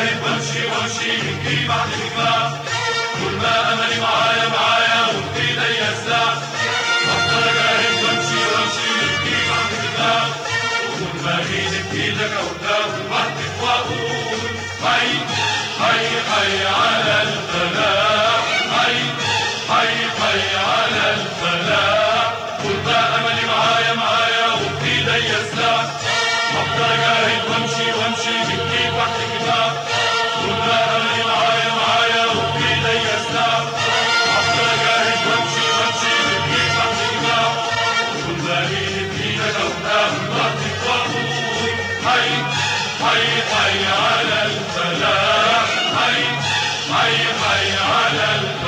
جاهد وامشي وامشي من جيب بعد جبال طول ما املي معايا معايا وفي ايديا السلاح افضل اجاهد وامشي وامشي من جيب بعد جبال وطول ما ايدي في ايدك قدام وحدك واقول حي حي حي على الفلاح حي حي حي على الفلاح طول ما املي معايا معايا وفي ايديا سلاح افضل اجاهد وامشي وامشي بجيب وقت كتاب طول ما املي معايا معايا وفي ايديا سلاح افضل اجاهد وامشي وامشي بجيب وقت كتاب طول ما ايدي في ايدك قدام وقتك واقول حي حي حي على الفلاح حي حي حي على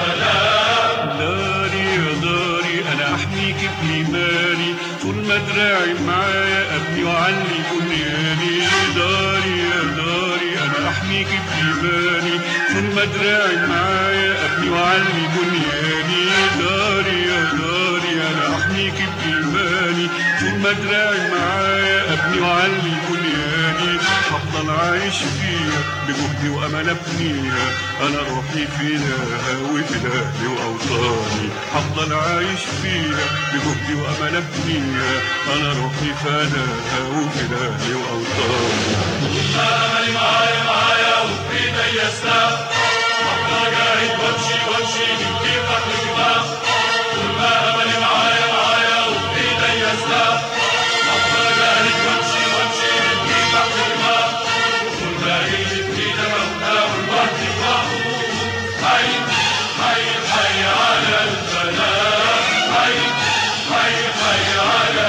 الفلاح داري يا داري انا احميك بايماني طول ما دراعي معايا ابني وعلي بنياني داري يا داري انا احميك بايماني طول ما دراعي معايا ابني وعلي بنياني داري يا داري انا احميك بايماني طول ما دراعي معايا ابني وعلي بنياني هفضل عايش فيها بجهدي وامل ابنيها انا روحي فداها وفداهي واوطاني هفضل عايش فيها بجهدي وامل ابنيها انا روحي فداها وفداهي واوطاني املي معايا معايا وفي ايديا سلاح افضل اجاهد وامشي وامشي من كيف الكتاب طول ما املي معايا معايا وفي ايديا سلاح افضل اجاهد وامشي وامشي من كيف الكتاب طول ما ايدي في ايدك قدام وحدي واقول حي حي حي على الفلاح حي حي حي على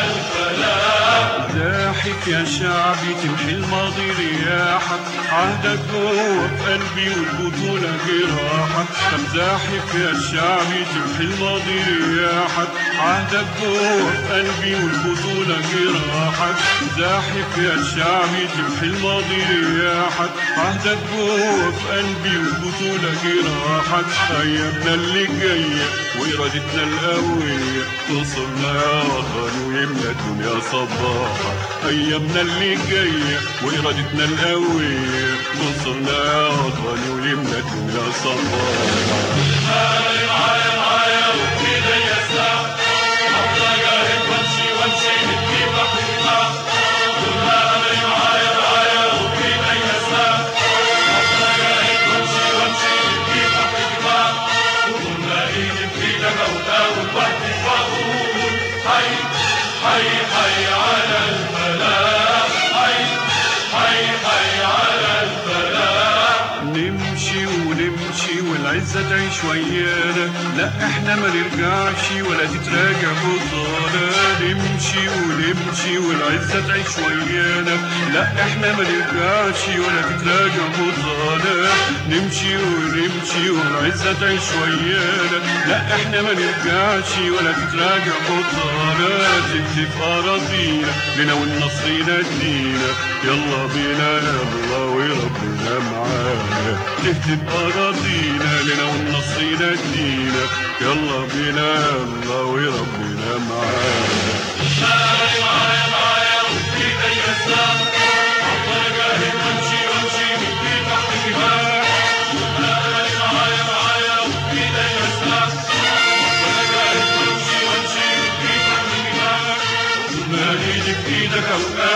الفلاح زاحف يا شعبي تمحي الماضي رياحك عهدك جوه في قلبي والبطولة جراحك كم زاحف يا شعبي تمحي الماضي رياحك عهدك جوه في قلبي والبطولة جراحك زاحف يا شعبي تمحي الماضي رياحك عهدك جوه في قلبي والبطولة جراحك أيامنا اللي جاية وإرادتنا القوية توصلنا يا وطن ويملى الدنيا صباحا أيامنا اللي جاية وإرادتنا القوية توصلنا يا وطن ويملى الدنيا صباحا املي معايا معايا وفي ايديا سلاح افضل اجاهد وامشي وامشي من كيف الكتاب طول ما املي معايا معايا وفي ايديا سلاح افضل اجاهد وامشي وامشي من كيف الكتاب طول ما ايدي في ايدك قدام وحدي واقول حي حي حي على الفلاح حي حي حي على الفلاح نمشي ونمشي والعزة تعيش ويانا لا احنا ما نرجعش ولا تتراجع بطالة نمشي ونمشي والعزة تعيش ويانا لا احنا ما نرجعش ولا تتراجع بطالة نمشي ونمشي والعزة تعيش ويانا لا احنا ما نرجعش ولا تتراجع بطالة تكتف أراضينا لنا والنصر ينادينا يلا بينا يلا وربنا معانا تهتف أراضينا لنا والنصر ينادينا يلا بينا يلا وربنا معانا املي معايا معايا وفي ايديا سلاح افضل اجاهد وامشي وامشي من كيف الكتاب املي معايا معايا وفي ايديا سلاح افضل اجاهد وامشي وامشي من كيف الكتاب ما ايدك في ايدك اوقات